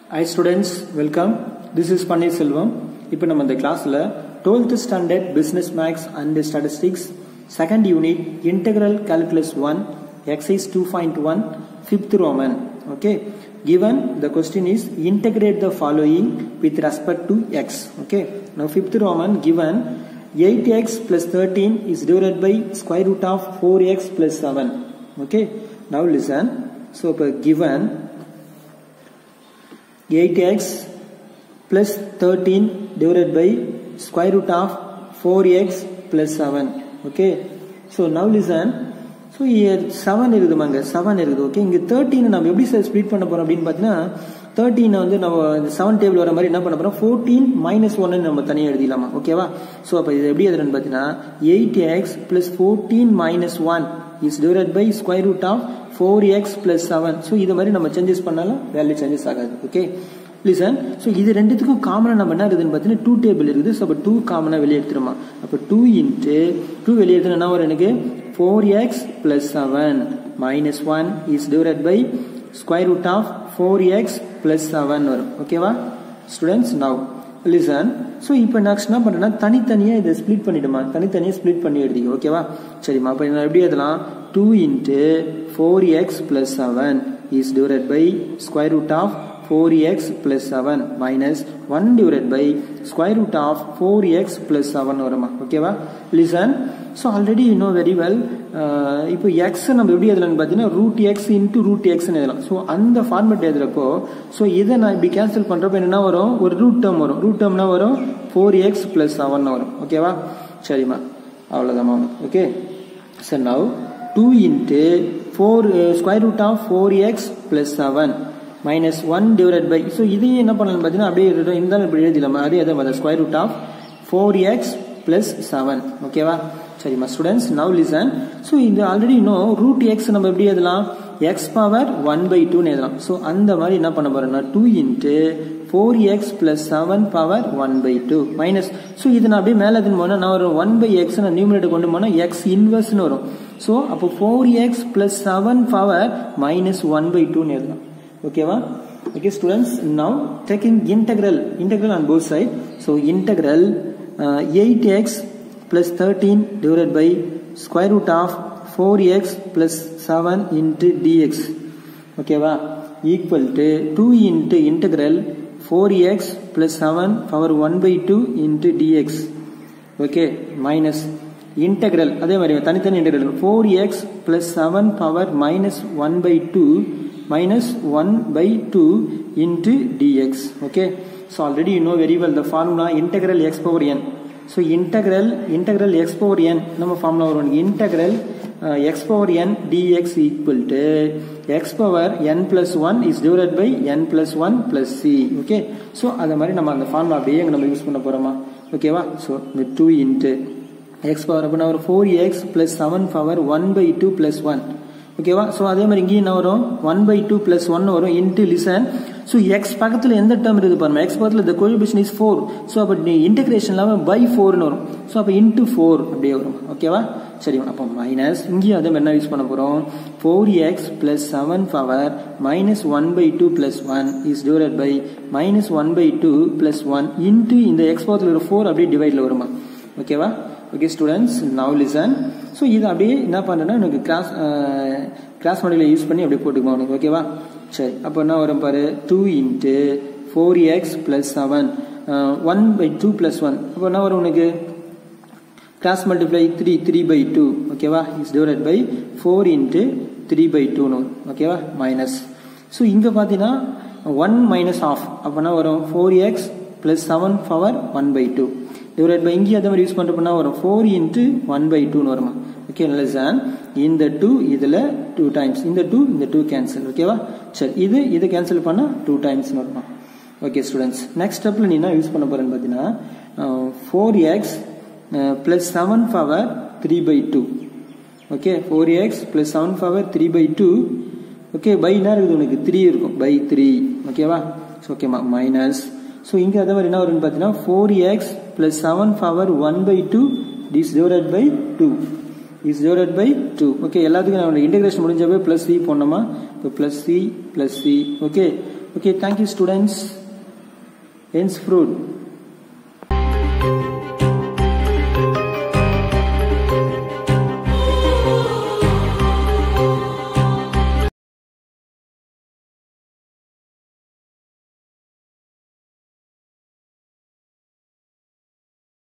High students welcome this is Panneer Selvam இப்போ நம்ம இந்த கிளாஸில் twelfth standard business maths and statistics second unit integral calculus one exercise two point one fifth roman okay given the question is integrate the following with respect to x okay now fifth roman given 8x plus 13 is divided by square root of 4x plus 7 okay now listen so given 8x plus 13 divided by square root of 4x plus 7 okay so now listen so seven இருக்குதுமாங்க seven இருக்குது okay இங்கே thirteen நம்ம எப்படி sir split பண்ண போகிறோம் அப்படின்னு பார்த்தீங்கன்னா தேர்ட்டினை வந்து நம்ம இந்த செவன் டேபிள் வர மாதிரி என்ன பண்ண போகிறோம் ஃபோர்டீன் மைனஸ் ஒன்னு நம்ம தனியாக எழுதிடலாமா ஓகேவா ஸோ அப்போ இது எப்படி எழுதுறேன்னு பார்த்தீங்கன்னா eight x plus fourteen minus one is divide by square root of four x plus seven so இது மாதிரி நம்ம சேஞ்சஸ் பண்ணாலும் வேல்யூ சேஞ்சஸ் ஆகாது ஓகே லிசன் ஸோ இது ரெண்டுத்துக்கும் காமனாக நம்ம என்ன இருக்குதுன்னு பார்த்தீங்கன்னா டூ டேபிள் இருக்குது ஸோ அப்போ டூ காமனாக வெளியே எடுத்துருமா அப்போ டூ இன்ட்டு டூ வெளியே எடுத்துனா என்ன வரும் எனக்கு 4x plus 7 minus 1 is divided by square root of 4x plus 7 வரும் ஓகேவா ஸ்டூடெண்ட்ஸ் நவ் லிசன் ஸோ இப்போ நெக்ஸ்ட் என்ன பண்ணுறேன்னா தனித்தனியாக இதை ஸ்ப்ளிட் பண்ணிவிடுமா தனித்தனியாக ஸ்ப்ளிட் பண்ணி எடுத்துக்க ஓகேவா சரிம்மா அப்போ நான் எப்படி எழுதலாம் two into four x plus seven is divide by square root of 4x plus 7 minus 1 divided by square root of 4x plus 7 வருமா ஓகேவா listen so already you know very well இப்போ எக்ஸ் நம்ம எப்படி எழுதலாம்னு பார்த்தீங்கன்னா ரூட் எக்ஸ் இன்ட்டு ரூட் எக்ஸ்னு எழுதலாம் so அந்த format எழுதுறப்போ so இதை நான் இப்படி கேன்சல் பண்ணுறப்போ என்ன வரும் ஒரு ரூட் டேர்ம் வரும் ரூட் டேர்ம்னா வரும் ஃபோர் எக்ஸ் ப்ளஸ் செவன் வரும் ஓகேவா சரிம்மா அவ்வளோதாம்மா okay sir now two into four square root of four x plus seven minus one divide by so இதையும் என்ன பண்ணலாம் பார்த்தீங்கன்னா அப்படியே இந்த இப்படி எழுதிடலாமா அதே அதே மாதிரி square root of four x plus seven ஓகேவா சரிம்மா ஸ்டூடெண்ட்ஸ் நவ் லிசன் ஸோ இது ஆல்ரெடி இன்னும் ரூட் எக்ஸ் நம்ம எப்படி எழுதலாம் எக்ஸ் பவர் ஒன் பை டூன்னு எழுதலாம் ஸோ அந்த மாதிரி என்ன பண்ண போறோம்னா two into four x plus seven power one by two minus so இது நான் அப்படியே மேலே எதுன்னு போனால் நான் ஒரு ஒன் பை எக்ஸ் நான் நியூமினேட்டர் கொண்டு போனால் எக்ஸ் இன்வெர்ஸ்னு வரும் ஸோ அப்போ four x plus seven power minus one by டூன்னு எழுதலாம் ஓகேவா okay students now taking integral integral on both side so integral uh, 8x plus 13 divided by square root of 4x plus 7 into dx ஓகேவா equal to 2 into integral 4x plus 7 power 1 by 2 into dx okay minus integral அதே மாதிரி தனித்தனி integral 4x plus 7 power minus 1 by 2 minus 1 by 2 into dx okay so already you know very well the formula integral x power n so integral integral x power n நம்ம formula வரும் integral uh, x power n dx equal to x power n plus 1 is divided by n plus 1 plus c okay so அத மாதிரி நம்ம அந்த formula அப்படியே நம்ம use பண்ண போறோமா ஓகேவா so with 2 into x power அப்ப நான் ஒரு 4x plus 7 power 1 by 2 plus 1 ஓகேவா ஸோ அதே மாதிரி இங்கேயும் என்ன வரும் one by two plus one வரும் இன்ட்டு லிசன் ஸோ எக்ஸ் பக்கத்தில் எந்த டேர்ம் இருக்குது பாருங்க எக்ஸ் பக்கத்தில் இந்த கோஎபிஷன் இஸ் ஃபோர் ஸோ அப்போ இன்டகிரேஷன் இல்லாமல் பை ஃபோர்னு வரும் ஸோ அப்போ இன்ட்டு ஃபோர் அப்படியே வரும் ஓகேவா சரி அப்போ மைனஸ் இங்கேயும் அதே மாதிரி என்ன யூஸ் பண்ண போகிறோம் four x plus seven power minus one by two plus one is divide by minus one by two plus one into இந்த எக்ஸ் பக்கத்தில் இருக்கிற ஃபோர் அப்படியே டிவைடில் வருமா ஓகேவா okay students now listen so இது அப்படியே என்ன பண்ணுறேன்னா எனக்கு கிளாஸ் கிளாஸ் மாடலில் யூஸ் பண்ணி அப்படியே போட்டுக்குமா உனக்கு ஓகேவா சரி அப்போ என்ன வரும் பாரு two into four x plus seven one by two plus one அப்போ என்ன வரும் உனக்கு class multiply three three by two ஓகேவா is divide by four into three by டூன்னு ஓகேவா மைனஸ் ஸோ இங்கே பார்த்தீங்கன்னா ஒன் மைனஸ் ஆஃப் அப்போனா வரும் four x plus seven power one by two divide by இங்கேயும் அதே மாதிரி யூஸ் பண்ணுறப்பனா வரும் ஃபோர் இன்ட்டு ஒன் பை டூன்னு வருமா ஓகே லெசன் இந்த டூ இதில் டூ டைம்ஸ் இந்த டூ இந்த டூ கேன்சல் ஓகேவா சரி இது இது கேன்சல் பண்ணால் டூ டைம்ஸ்னு வருமா ஓகே ஸ்டூடெண்ட்ஸ் நெக்ஸ்ட் ஸ்டெப்பில் நீ என்ன யூஸ் பண்ண போகிறேன்னு பார்த்தீங்கன்னா four x plus seven power three by two okay four x plus seven power three by two okay by என்ன இருக்குது உனக்கு த்ரீ இருக்கும் பை த்ரீ ஓகேவா ஓகேம்மா மைனஸ் ஸோ இங்கே அதே மாதிரி என்ன வரும்னு பார்த்தீங்கன்னா four x plus seven power one by two is divide by two is divide by two okay எல்லாத்துக்கும் நான் இன்டெகிரேஷன் முடிஞ்சவே பிளஸ் சி போனோமா இப்போ plus C plus C okay Okay, thank you students. Hence fruit.